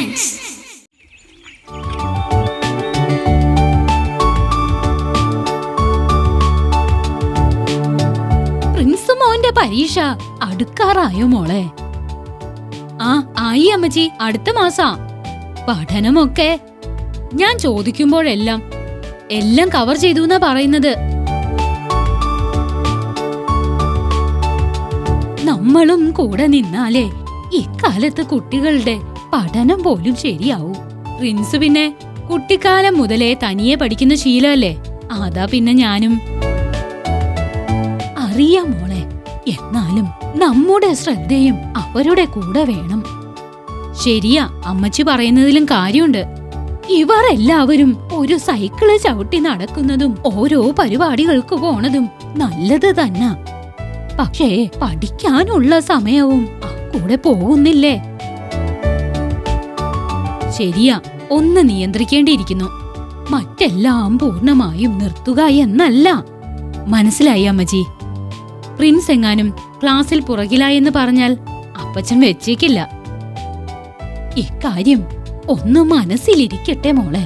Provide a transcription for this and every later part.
Dance Prince മോന്റെ പരീക്ഷ അടുക്കാറായോ മോളെ ആ ആയി അമ്മച്ചി അടുത്ത മാസാ പഠനമൊക്കെ ഞാൻ ചോദിക്കുമ്പോഴെല്ലാം എല്ലാം കവർ ചെയ്തു എന്നാ പറയുന്നത് നമ്മളും കൂടെ നിന്നാലേ ഇക്കാലത്ത് കുട്ടികളുടെ പഠനം പോലും ശരിയാവൂ പ്രിൻസ് പിന്നെ കുട്ടിക്കാലം മുതലേ തനിയെ പഠിക്കുന്ന ശീലമല്ലേ അതാ പിന്നെ ഞാനും അറിയാം മോളെ എന്നാലും നമ്മുടെ ശ്രദ്ധയും അവരുടെ കൂടെ വേണം ശരിയാ അമ്മച്ചി പറയുന്നതിലും കാര്യമുണ്ട് ഇവർ എല്ലാവരും ഒരു സൈക്കിള് ചവിട്ടി നടക്കുന്നതും ഓരോ പരിപാടികൾക്ക് പോണതും നല്ലത് തന്നെ പക്ഷേ പഠിക്കാനുള്ള സമയവും ആ കൂടെ പോകുന്നില്ലേ ശരിയാ ഒന്ന് നിയന്ത്രിക്കേണ്ടിയിരിക്കുന്നു മറ്റെല്ലാം പൂർണ്ണമായും നിർത്തുക എന്നല്ല മനസ്സിലായി അമ്മജി പ്രിൻസ് എങ്ങാനും ക്ലാസ്സിൽ പുറകിലായെന്ന് പറഞ്ഞാൽ അപ്പച്ചൻ വെച്ചേക്കില്ല ഇക്കാര്യം ഒന്ന് മനസ്സിലിരിക്കട്ടെ മോളെ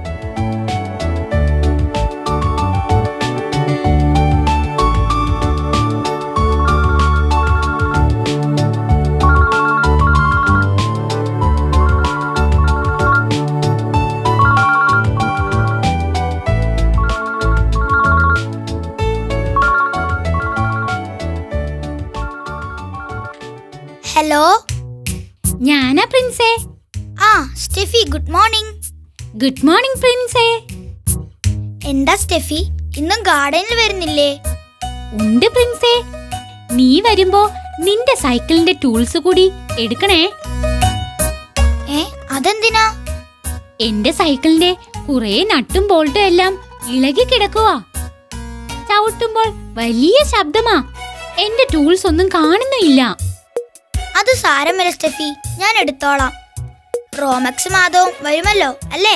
ഹലോ ഞാനാ പ്രിൻസേ ആ Steffi good morning good morning പ്രിൻസേ എന്താ സ്റ്റെഫി ഇന്നും ഗാർഡനിൽ വരുന്നില്ലേ ഉണ്ട് പ്രിൻസേ നീ വരുമ്പോ നിന്റെ സൈക്കിളിന്റെ ടൂൾസ് കൂടി എടുക്കണേ ഏ അതെന്തിനാ എന്റെ സൈക്കിളിന്റെ കുറെ നട്ടും ബോൾട്ടും എല്ലാം ഇളകി കിടക്കുവാ ചവിട്ടുമ്പോൾ വലിയ ശബ്ദമാ എന്റെ ടൂൾസ് ഒന്നും കാണുന്നില്ല അത് സാരമില്ല സ്റ്റെഫി ഞാൻ എടുത്തോളാം റോമക്സ് മാധവും വരുമല്ലോ അല്ലേ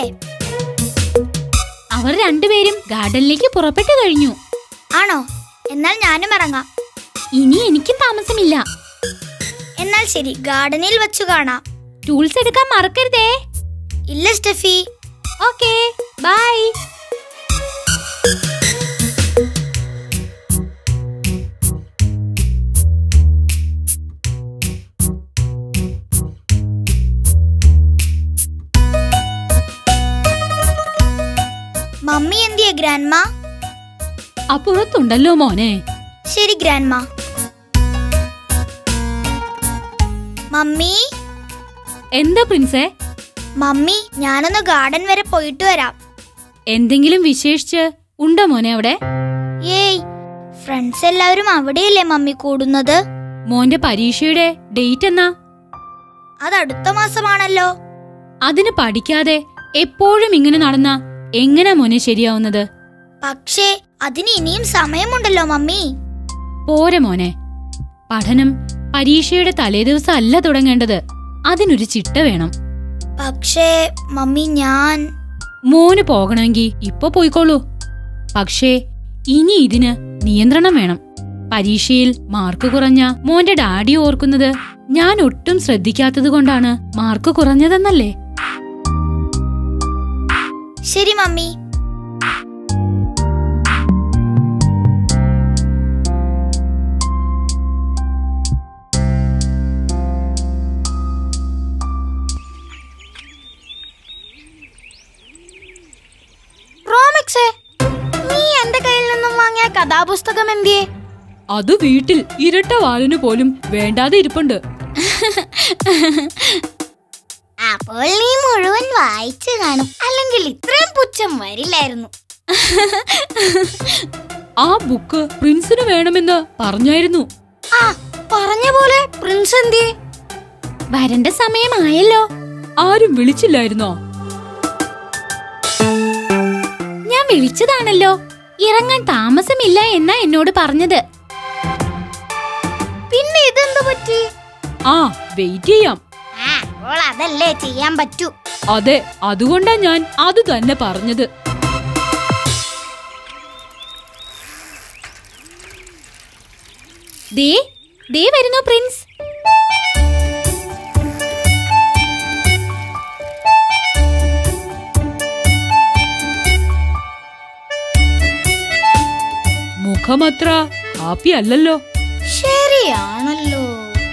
അവർ രണ്ടുപേരും ഗാർഡനിലേക്ക് പുറപ്പെട്ടു കഴിഞ്ഞു ആണോ എന്നാൽ ഞാനും ഇറങ്ങാം ഇനി എനിക്കും താമസമില്ല എന്നാൽ ശരി ഗാർഡനിൽ വെച്ചു കാണാം ടൂൾസ് എടുക്കാൻ മറക്കരുതേ ഇല്ല സ്റ്റെഫി ഓക്കേ ബൈ മമ്മി എന്തിയെ ഗ്രാൻഡ്മ അപ്പുറത്തുണ്ടല്ലോ മോനെ ശരി ഗ്രാൻഡ്മ മമ്മി എന്താ പ്രിൻസേ മമ്മി ഞാനൊന്ന് ഗാർഡൻ വരെ പോയിട്ട് വരാം എന്തെങ്കിലും വിശേഷിച്ച് ഉണ്ടോ മോനെ അവിടെ ഏയ് ഫ്രണ്ട്സ് എല്ലാവരും അവിടെയല്ലേ മമ്മി കൂടുന്നത് മോന്റെ പരീക്ഷയുടെ ഡേറ്റ് എന്നാ അത് അടുത്ത മാസമാണല്ലോ അതിന് പഠിക്കാതെ എപ്പോഴും ഇങ്ങനെ നടന്ന എങ്ങനെ മോനെ ശരിയാവുന്നത് പക്ഷേ അതിന് ഇനിയും സമയമുണ്ടല്ലോ മമ്മി പോരെ മോനെ പഠനം പരീക്ഷയുടെ തലേദിവസം അല്ല തുടങ്ങേണ്ടത് അതിനൊരു ചിട്ട വേണം പക്ഷേ മമ്മി ഞാൻ മോന് പോകണമെങ്കിൽ ഇപ്പൊ പോയിക്കോളൂ പക്ഷേ ഇനി ഇതിന് നിയന്ത്രണം വേണം പരീക്ഷയിൽ മാർക്ക് കുറഞ്ഞ മോന്റെ ഡാഡി ഓർക്കുന്നത് ഞാൻ ഒട്ടും ശ്രദ്ധിക്കാത്തത് കൊണ്ടാണ് മാർക്ക് കുറഞ്ഞതെന്നല്ലേ ശരി മമ്മി റോമിക്സേ നീ എന്റെ കയ്യിൽ നിന്നും വാങ്ങിയ കഥാപുസ്തകം എന്തിയേ അത് വീട്ടിൽ ഇരട്ട വാലിന് പോലും വേണ്ടാതെ ഇരിപ്പുണ്ട് അപ്പോൾ നീ മുഴുവൻ വായിച്ചു കാണും അല്ലെങ്കിൽ ഇത്രയും പുച്ഛം വരില്ലായിരുന്നു ആ ബുക്ക് പ്രിൻസിന് വേണമെന്ന് പറഞ്ഞായിരുന്നു ആ പറഞ്ഞ പോലെ പ്രിൻസ് എന്തിയെ വരണ്ട സമയമായല്ലോ ആരും വിളിച്ചില്ലായിരുന്നോ ഞാൻ വിളിച്ചതാണല്ലോ ഇറങ്ങാൻ താമസമില്ല എന്നാ എന്നോട് പറഞ്ഞത് പിന്നെ ഇതെന്ത് പറ്റി ആ വെയിറ്റ് ചെയ്യാം ആ അപ്പോൾ അതല്ലേ ചെയ്യാൻ പറ്റൂ അതെ അതുകൊണ്ടാ ഞാൻ അത് തന്നെ പറഞ്ഞത് ദേ ദേ വരുന്നു പ്രിൻസ് മുഖമത്ര ഹാപ്പി അല്ലല്ലോ ശരിയാണല്ലോ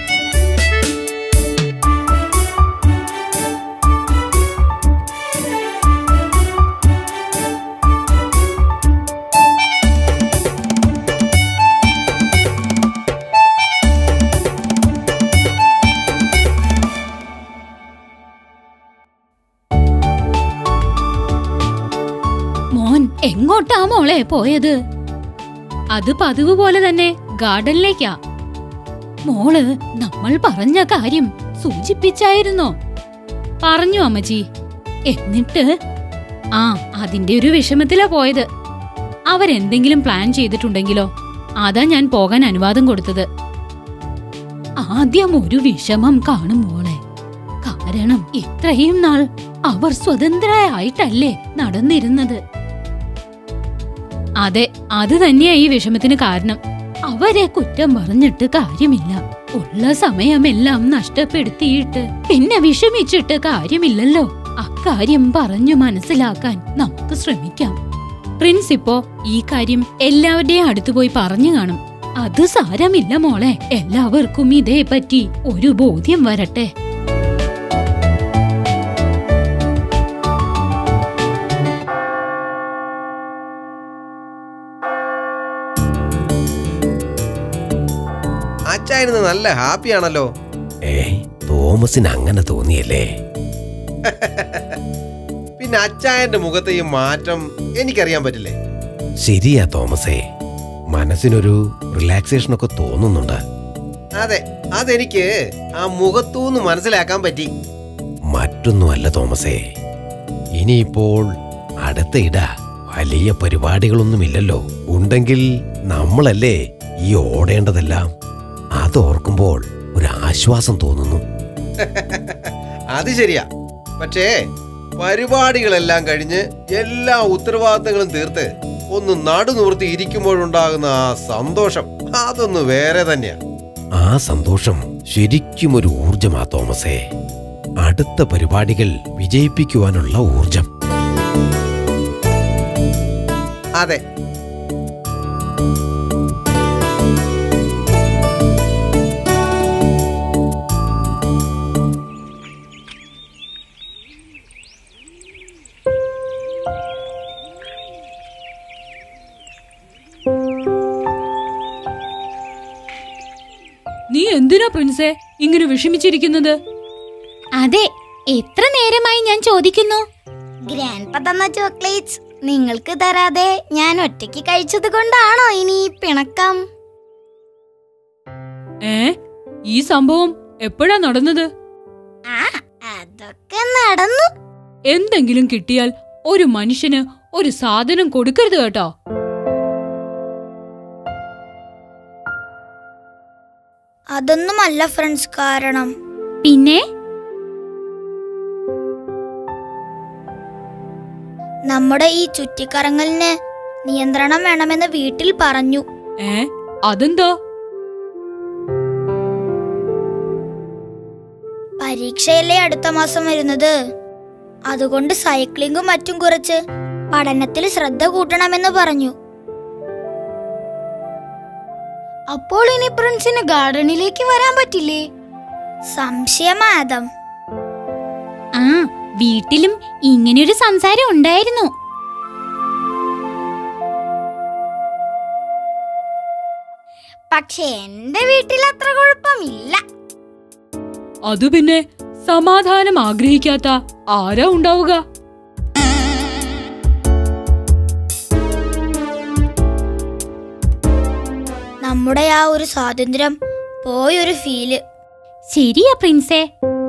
മോൻ എങ്ങോട്ടാ മോളെ പോയത് അത് പതിവ് പോലെ തന്നെ ഗാർഡനിലേക്കാ മോള് നമ്മൾ പറഞ്ഞ കാര്യം സൂചിപ്പിച്ചായിരുന്നോ പറഞ്ഞു അമ്മച്ചി എന്നിട്ട് ആ അതിന്റെ ഒരു വിഷമത്തിലാ പോയത് അവരെന്തെങ്കിലും പ്ലാൻ ചെയ്തിട്ടുണ്ടെങ്കിലോ അതാ ഞാൻ പോകാൻ അനുവാദം കൊടുത്തത് ആദ്യം ഒരു വിഷമം കാണും മോളെ കാരണം ഇത്രയും നാൾ അവർ സ്വതന്ത്രരായിട്ടല്ലേ നടന്നിരുന്നത് അതെ അത് തന്നെയാ ഈ വിഷമത്തിന് കാരണം അവരെ കുറ്റം പറഞ്ഞിട്ട് കാര്യമില്ല ഉള്ള സമയമെല്ലാം നഷ്ടപ്പെടുത്തിയിട്ട് പിന്നെ വിഷമിച്ചിട്ട് കാര്യമില്ലല്ലോ അക്കാര്യം പറഞ്ഞു മനസ്സിലാക്കാൻ നമുക്ക് ശ്രമിക്കാം പ്രിൻസ് ഇപ്പോ ഈ കാര്യം എല്ലാവരുടെയും അടുത്ത് പോയി പറഞ്ഞു കാണും അത് സാരമില്ല മോളെ എല്ലാവർക്കും ഇതേപറ്റി ഒരു ബോധ്യം വരട്ടെ അച്ചായന് നല്ല ഹാപ്പിയാണല്ലോ ഏയ് തോമസിന് അങ്ങനെ തോന്നിയല്ലേ പിന്നെ അച്ചായന്റെ മുഖത്തെ ഈ മാറ്റം എനിക്കറിയാൻ പറ്റില്ലേ ശരിയാ തോമസേ മനസ്സിനൊരു റിലാക്സേഷൻ ഒക്കെ തോന്നുന്നുണ്ട് അതെ അതെനിക്ക് ആ മുഖത്തൂന്ന് മനസ്സിലാക്കാൻ പറ്റി മറ്റൊന്നുമല്ല തോമസേ ഇനിയിപ്പോൾ അടുത്ത ഇട വലിയ പരിപാടികളൊന്നുമില്ലല്ലോ ഉണ്ടെങ്കിൽ നമ്മളല്ലേ ഈ ഓടേണ്ടതെല്ലാം അതോർക്കുമ്പോൾ ഒരു ആശ്വാസം തോന്നുന്നു അത് ശരിയാ പക്ഷേ പരിപാടികളെല്ലാം കഴിഞ്ഞ് എല്ലാ ഉത്തരവാദിത്തങ്ങളും തീർത്ത് ഒന്ന് നടുനിവർത്തി ഇരിക്കുമ്പോഴുണ്ടാകുന്ന ആ സന്തോഷം അതൊന്ന് വേറെ തന്നെയാ ആ സന്തോഷം ശരിക്കും ഒരു ഊർജമാ തോമസേ അടുത്ത പരിപാടികൾ വിജയിപ്പിക്കുവാനുള്ള ഊർജം അതെ നീ എന്തിനാ പ്രിൻസേ ഇങ്ങനെ വിഷമിച്ചിരിക്കുന്നത് അതെ എത്ര നേരമായി ഞാൻ ചോദിക്കുന്നു ഗ്രാൻഡ് തന്ന ചോക്ലേറ്റ്സ് നിങ്ങൾക്ക് തരാതെ ഞാൻ ഒറ്റയ്ക്ക് കഴിച്ചത് കൊണ്ടാണോ ഇനി ഈ പിണക്കം ഏ ഈ സംഭവം എപ്പോഴാ നടന്നത് ആ അതൊക്കെ നടന്നു എന്തെങ്കിലും കിട്ടിയാൽ ഒരു മനുഷ്യന് ഒരു സാധനം കൊടുക്കരുത് കേട്ടോ അതൊന്നുമല്ല ഫ്രണ്ട്സ് കാരണം പിന്നെ നമ്മുടെ ഈ ചുറ്റിക്കറങ്ങലിന് നിയന്ത്രണം വേണമെന്ന് വീട്ടിൽ പറഞ്ഞു ഏ അതെന്താ പരീക്ഷയല്ലേ അടുത്ത മാസം വരുന്നത് അതുകൊണ്ട് സൈക്ലിങ്ങും മറ്റും കുറച്ച് പഠനത്തിൽ ശ്രദ്ധ കൂട്ടണമെന്ന് പറഞ്ഞു അപ്പോൾ ഇനി പ്രിൻസിന് ഗാർഡനിലേക്ക് വരാൻ പറ്റില്ലേ സംശയമാദം ആ വീട്ടിലും ഇങ്ങനെയൊരു സംസാരം ഉണ്ടായിരുന്നു പക്ഷെ എന്റെ വീട്ടിൽ അത്ര കുഴപ്പമില്ല അത് പിന്നെ സമാധാനം ആഗ്രഹിക്കാത്ത ആരാ ഉണ്ടാവുക നമ്മുടെ ആ ഒരു സ്വാതന്ത്ര്യം പോയൊരു ഫീല് ശരിയാ പ്രിൻസേ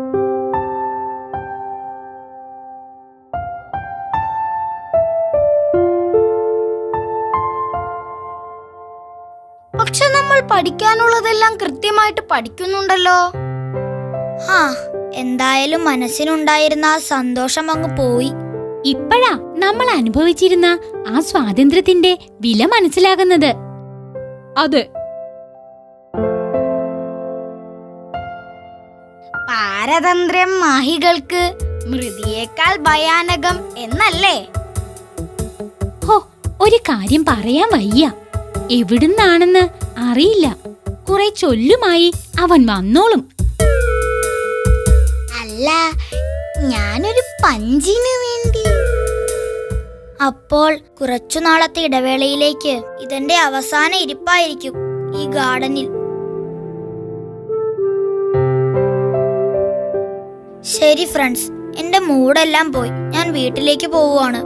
പക്ഷെ നമ്മൾ പഠിക്കാനുള്ളതെല്ലാം കൃത്യമായിട്ട് പഠിക്കുന്നുണ്ടല്ലോ ആ എന്തായാലും മനസ്സിനുണ്ടായിരുന്ന ആ സന്തോഷം അങ്ങ് പോയി ഇപ്പോഴാ നമ്മൾ അനുഭവിച്ചിരുന്ന ആ സ്വാതന്ത്ര്യത്തിന്റെ വില മനസ്സിലാകുന്നത് അതെ പാരതന്ത്ര്യം മാഹികൾക്ക് മൃതിയേക്കാൾ ഭയാനകം എന്നല്ലേ ഹോ ഒരു കാര്യം പറയാൻ വയ്യ എവിടുന്നാണെന്ന് അറിയില്ല കുറെ ചൊല്ലുമായി അവൻ വന്നോളും അല്ല ഞാനൊരു പഞ്ചിന് വേണ്ടി അപ്പോൾ കുറച്ചു നാളത്തെ ഇടവേളയിലേക്ക് ഇതെന്റെ അവസാന ഇരിപ്പായിരിക്കും ഈ ഗാർഡനിൽ ശരി ഫ്രണ്ട്സ് എന്റെ മൂടെല്ലാം പോയി ഞാൻ വീട്ടിലേക്ക് പോവുകയാണ്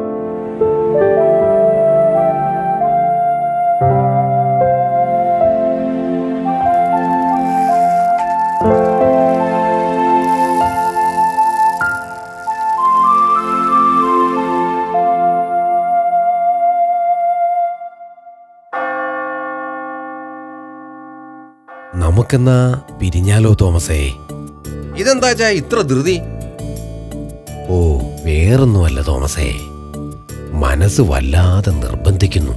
നമുക്കെന്നാ പിരിഞ്ഞാലോ തോമസേ ഇതെന്താ ചാ ഇത്ര ധൃതി ഓ വേറൊന്നുമല്ല തോമസേ മനസ്സ് വല്ലാതെ നിർബന്ധിക്കുന്നു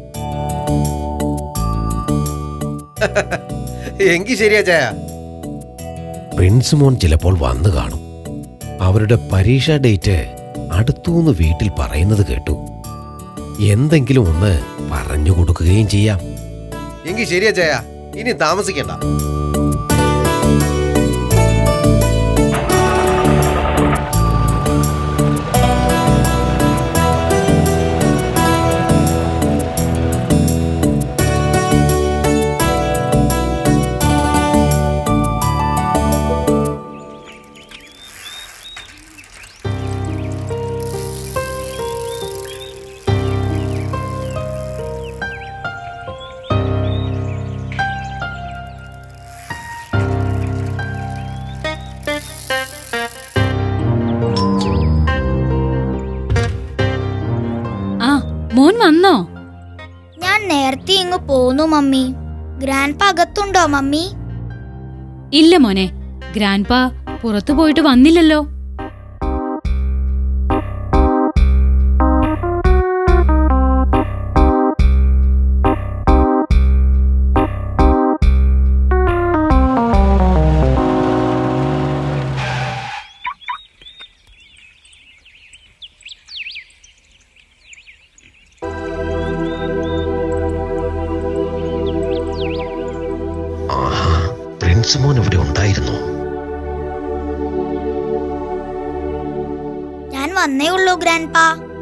എങ്കി ശരിയാ ചായ പ്രിൻസ് മോൻ ചിലപ്പോൾ വന്നു കാണും അവരുടെ പരീക്ഷാ ഡേറ്റ് അടുത്തൂന്ന് വീട്ടിൽ പറയുന്നത് കേട്ടു എന്തെങ്കിലും ഒന്ന് പറഞ്ഞു കൊടുക്കുകയും ചെയ്യാം എങ്കി ശരിയാ ചായ ഇനി താമസിക്കണ്ട ആ മോൻ വന്നോ ഞാൻ നേരത്തെ ഇങ്ങ് പോന്നു മമ്മി ഗ്രാൻഡ് അകത്തുണ്ടോ മമ്മി ഇല്ല മോനെ ഗ്രാൻഡ്പ പുറത്തു പോയിട്ട് വന്നില്ലല്ലോ ആഹാ പ്രിൻസ് മോൻ ഇവിടെ ഉണ്ടായിരുന്നു ഞാൻ വന്നേ ഉള്ളൂ ഗ്രാൻഡ്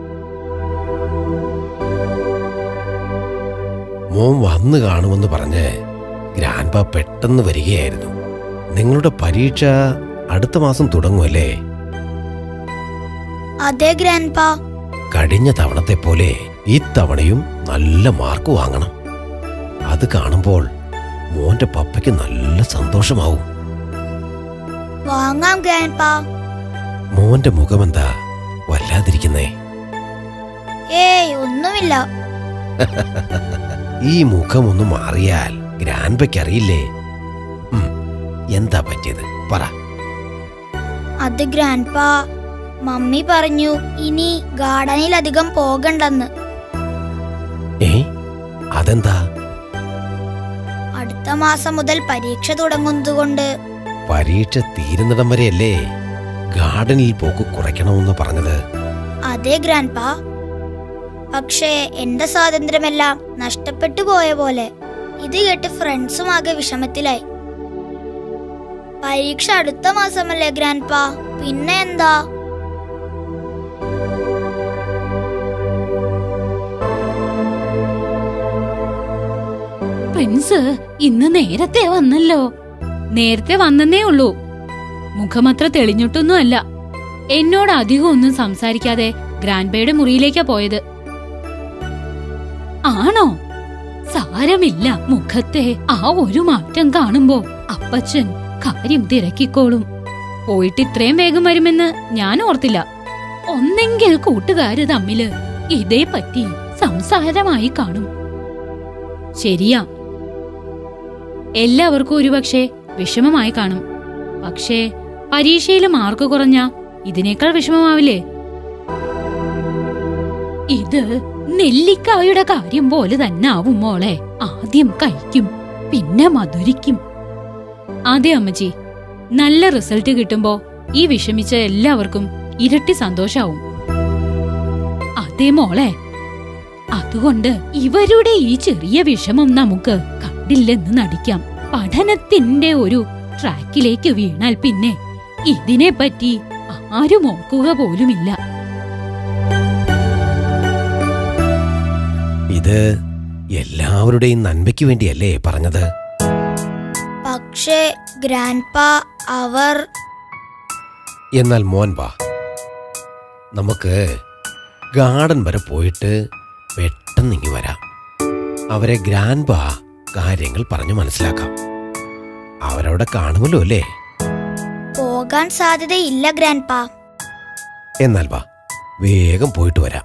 മോൻ വന്നു കാണുമെന്ന് പറഞ്ഞ് ഗ്രാൻഡ്പ പെട്ടെന്ന് വരികയായിരുന്നു നിങ്ങളുടെ പരീക്ഷ അടുത്ത മാസം തുടങ്ങുമല്ലേ അതെ ഗ്രാൻഡ് കഴിഞ്ഞ തവണത്തെ പോലെ ഇത്തവണയും നല്ല മാർക്ക് വാങ്ങണം അത് കാണുമ്പോൾ മോന്റെ പപ്പയ്ക്ക് നല്ല സന്തോഷമാവും വാങ്ങാം ഗ്രാൻഡ് മോന്റെ മുഖമെന്താ വല്ലാതിരിക്കുന്നേ ഏയ് ഒന്നുമില്ല ഈ മുഖം ഒന്ന് മാറിയാൽ ഗ്രാൻഡ്പയ്ക്ക് അറിയില്ലേ ഉം, എന്താ പറ്റിയത് പറ അത് ഗ്രാൻഡ് മമ്മി പറഞ്ഞു ഇനി ഗാർഡനിൽ അധികം പോകണ്ടെന്ന് ഏ അതെന്താ അടുത്ത മാസം മുതൽ പരീക്ഷ തുടങ്ങുന്നതുകൊണ്ട് പരീക്ഷ തീരുന്നിടം വരെയല്ലേ ഗാർഡനിൽ പോക്ക് കുറയ്ക്കണമെന്ന് പറഞ്ഞത് അതെ ഗ്രാൻഡ് പക്ഷേ എന്റെ സ്വാതന്ത്ര്യമെല്ലാം നഷ്ടപ്പെട്ടു പോയ പോലെ ഇത് കേട്ട് ഫ്രണ്ട്സും ആകെ വിഷമത്തിലായി പരീക്ഷ അടുത്ത മാസമല്ലേ ഗ്രാൻഡ് പിന്നെ എന്താ പ്രിൻസ് ഇന്ന് നേരത്തെ വന്നല്ലോ നേരത്തെ വന്നെന്നേ ഉള്ളൂ മുഖമത്ര തെളിഞ്ഞിട്ടൊന്നുമല്ല എന്നോട് അധികം ഒന്നും സംസാരിക്കാതെ ഗ്രാൻഡ്ബയുടെ മുറിയിലേക്കാ പോയത് ആണോ സാരമില്ല മുഖത്തെ ആ ഒരു മാറ്റം കാണുമ്പോ അപ്പച്ചൻ കാര്യം തിരക്കിക്കോളും പോയിട്ട് ഇത്രയും വേഗം വരുമെന്ന് ഞാൻ ഓർത്തില്ല ഒന്നെങ്കിൽ കൂട്ടുകാര് തമ്മില് ഇതേ പറ്റി സംസാരമായി കാണും ശരിയാ എല്ലാവർക്കും ഒരുപക്ഷെ വിഷമമായി കാണും പക്ഷേ പരീക്ഷയിൽ മാർക്ക് കുറഞ്ഞ ഇതിനേക്കാൾ വിഷമമാവില്ലേ ഇത് നെല്ലിക്കായുടെ കാര്യം പോലെ തന്നെ ആവും മോളെ ആദ്യം കഴിക്കും പിന്നെ മധുരിക്കും അതെ അമ്മച്ചി നല്ല റിസൾട്ട് കിട്ടുമ്പോ ഈ വിഷമിച്ച എല്ലാവർക്കും ഇരട്ടി സന്തോഷാവും അതെ മോളെ അതുകൊണ്ട് ഇവരുടെ ഈ ചെറിയ വിഷമം നമുക്ക് കണ്ടില്ലെന്ന് നടിക്കാം പഠനത്തിന്റെ ഒരു ട്രാക്കിലേക്ക് വീണാൽ പിന്നെ ഇതിനെപ്പറ്റി ആരും ഓർക്കുക പോലുമില്ല ഇത് എല്ലാവരുടെയും നന്മയ്ക്ക് വേണ്ടിയല്ലേ പറഞ്ഞത് പക്ഷേ ഗ്രാൻഡ്പ അവർ എന്നാൽ മോൻ വാ നമുക്ക് ഗാർഡൻ വരെ പോയിട്ട് പെട്ടെന്ന് ഇങ്ങി വരാം അവരെ ഗ്രാൻഡ് ബാ കാര്യങ്ങൾ പറഞ്ഞു മനസ്സിലാക്കാം അവരവിടെ കാണുമല്ലോ അല്ലേ പോകാൻ സാധ്യതയില്ല ഗ്രാൻഡ്പ എന്നാൽ വാ വേഗം പോയിട്ട് വരാം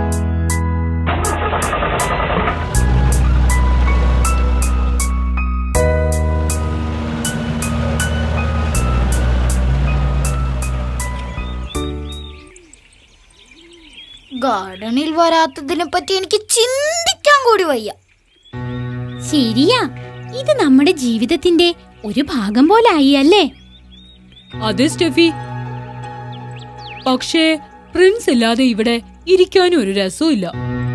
ഗാർഡനിൽ വരാത്തതിനെ പറ്റി എനിക്ക് ചിന്തിക്കാൻ കൂടി വയ്യ ശരിയാ ഇത് നമ്മുടെ ജീവിതത്തിന്റെ ഒരു ഭാഗം പോലായി അല്ലേ അതെ സ്റ്റെഫി പക്ഷേ പ്രിൻസ് ഇല്ലാതെ ഇവിടെ ഇരിക്കാനും ഒരു രസമില്ല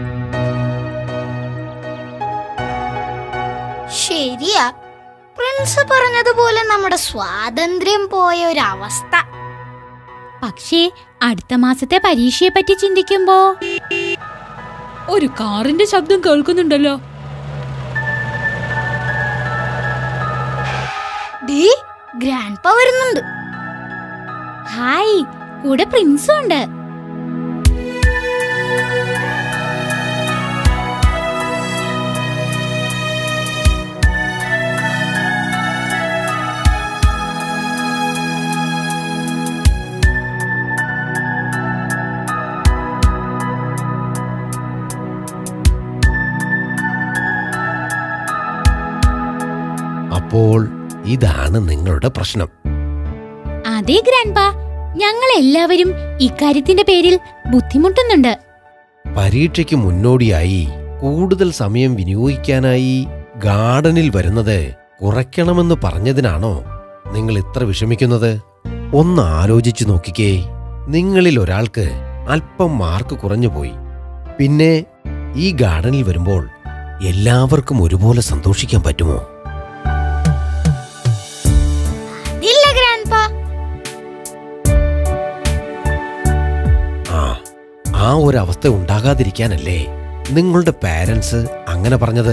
ശരിയാ പ്രിൻസ് പറഞ്ഞതുപോലെ നമ്മുടെ സ്വാതന്ത്ര്യം പോയ ഒരു അവസ്ഥ പക്ഷേ അടുത്ത മാസത്തെ പരീക്ഷയെ പറ്റി ചിന്തിക്കുമ്പോ ഒരു കാറിന്റെ ശബ്ദം കേൾക്കുന്നുണ്ടല്ലോ ഡീ ഗ്രാൻഡ്പ വരുന്നുണ്ട് ഹായ് കൂടെ പ്രിൻസും ഉണ്ട് അപ്പോൾ ഇതാണ് നിങ്ങളുടെ പ്രശ്നം അതെ ഗ്രാൻഡ്പ ഞങ്ങൾ എല്ലാവരും ഇക്കാര്യത്തിന്റെ പേരിൽ ബുദ്ധിമുട്ടുന്നുണ്ട് പരീക്ഷയ്ക്ക് മുന്നോടിയായി കൂടുതൽ സമയം വിനിയോഗിക്കാനായി ഗാർഡനിൽ വരുന്നത് കുറയ്ക്കണമെന്ന് പറഞ്ഞതിനാണോ നിങ്ങൾ ഇത്ര വിഷമിക്കുന്നത് ഒന്ന് ആലോചിച്ചു നോക്കിക്കേ നിങ്ങളിൽ ഒരാൾക്ക് അല്പം മാർക്ക് കുറഞ്ഞുപോയി പിന്നെ ഈ ഗാർഡനിൽ വരുമ്പോൾ എല്ലാവർക്കും ഒരുപോലെ സന്തോഷിക്കാൻ പറ്റുമോ ഇല്ല ഗ്രാൻഡ്പ ആ ആ ഒരവസ്ഥ ഉണ്ടാകാതിരിക്കാനല്ലേ നിങ്ങളുടെ പാരൻസ് അങ്ങനെ പറഞ്ഞത്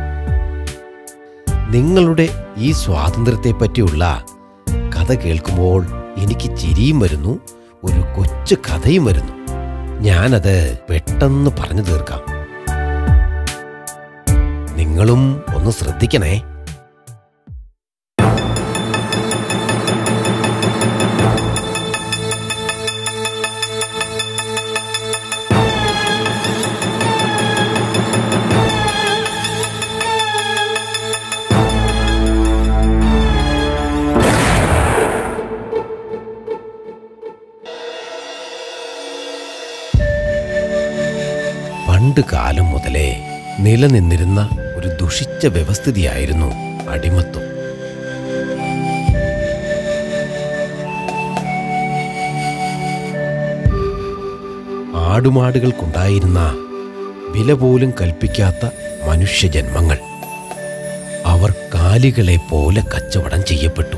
നിങ്ങളുടെ ഈ സ്വാതന്ത്ര്യത്തെ പറ്റിയുള്ള കഥ കേൾക്കുമ്പോൾ എനിക്ക് ചിരിയും വരുന്നു ഒരു കൊച്ചു കഥയും വരുന്നു ഞാനത് പെട്ടെന്ന് പറഞ്ഞു തീർക്കാം നിങ്ങളും ഒന്ന് ശ്രദ്ധിക്കണേ പണ്ട് കാലം മുതലേ നിലനിന്നിരുന്ന ഒരു ദുഷിച്ച വ്യവസ്ഥിതിയായിരുന്നു അടിമത്വം ആടുമാടുകൾക്കുണ്ടായിരുന്ന വില പോലും കൽപ്പിക്കാത്ത മനുഷ്യജന്മങ്ങൾ അവർ കാലികളെ പോലെ കച്ചവടം ചെയ്യപ്പെട്ടു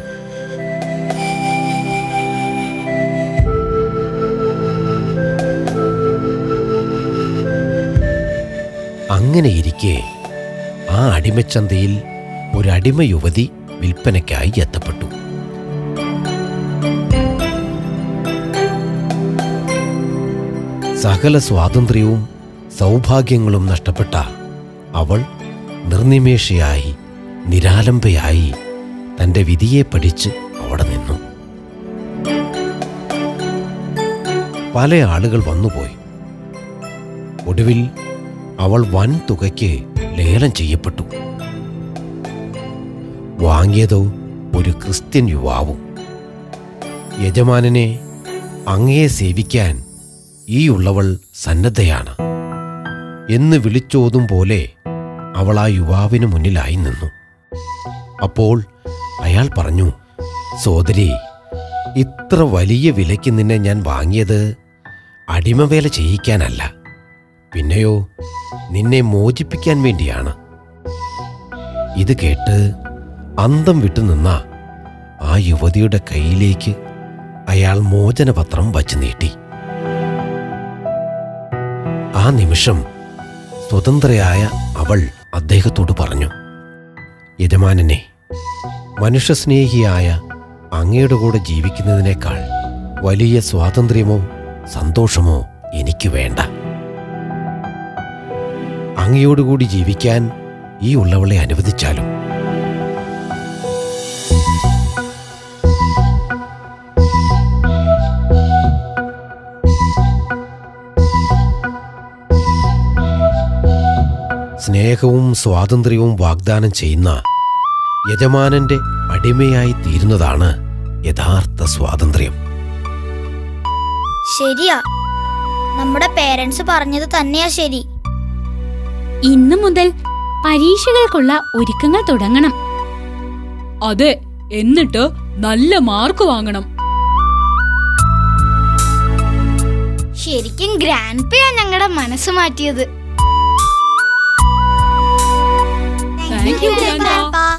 അങ്ങനെയിരിക്കെ ആ അടിമച്ചന്തയിൽ ഒരു അടിമ യുവതി വിൽപ്പനയ്ക്കായി എത്തപ്പെട്ടു സകല സ്വാതന്ത്ര്യവും സൗഭാഗ്യങ്ങളും നഷ്ടപ്പെട്ട അവൾ നിർനിമേഷയായി നിരാലംബയായി തന്റെ വിധിയെ പഠിച്ച് അവിടെ നിന്നു പല ആളുകൾ വന്നുപോയി ഒടുവിൽ അവൾ വൻ തുകയ്ക്ക് ലേലം ചെയ്യപ്പെട്ടു വാങ്ങിയതോ ഒരു ക്രിസ്ത്യൻ യുവാവും യജമാനനെ അങ്ങയെ സേവിക്കാൻ ഈ ഉള്ളവൾ സന്നദ്ധയാണ് എന്ന് വിളിച്ചോതും പോലെ അവൾ ആ യുവാവിന് മുന്നിലായി നിന്നു അപ്പോൾ അയാൾ പറഞ്ഞു സോദരി ഇത്ര വലിയ വിലയ്ക്ക് നിന്നെ ഞാൻ വാങ്ങിയത് അടിമവേല ചെയ്യിക്കാനല്ല പിന്നെയോ നിന്നെ മോചിപ്പിക്കാൻ വേണ്ടിയാണ് ഇത് കേട്ട് അന്തം വിട്ടുനിന്ന ആ യുവതിയുടെ കയ്യിലേക്ക് അയാൾ മോചനപത്രം വച്ചു നീട്ടി ആ നിമിഷം സ്വതന്ത്രയായ അവൾ അദ്ദേഹത്തോട് പറഞ്ഞു യജമാനനെ മനുഷ്യസ്നേഹിയായ അങ്ങയുടെ കൂടെ ജീവിക്കുന്നതിനേക്കാൾ വലിയ സ്വാതന്ത്ര്യമോ സന്തോഷമോ എനിക്ക് വേണ്ട അങ്ങയോടുകൂടി ജീവിക്കാൻ ഈ ഉള്ളവളെ അനുവദിച്ചാലും സ്നേഹവും സ്വാതന്ത്ര്യവും വാഗ്ദാനം ചെയ്യുന്ന യജമാനന്റെ അടിമയായി തീരുന്നതാണ് യഥാർത്ഥ സ്വാതന്ത്ര്യം ശരിയാ നമ്മുടെ പേരൻസ് പറഞ്ഞത് തന്നെയാ ശരി ഇന്നു മുതൽ പരീക്ഷകൾക്കുള്ള ഒരുക്കങ്ങൾ തുടങ്ങണം അതെ എന്നിട്ട് നല്ല മാർക്ക് വാങ്ങണം ശരിക്കും ഗ്രാൻഡ് പേയാ ഞങ്ങളുടെ മനസ്സ് മാറ്റിയത് Thank you, Grandpa.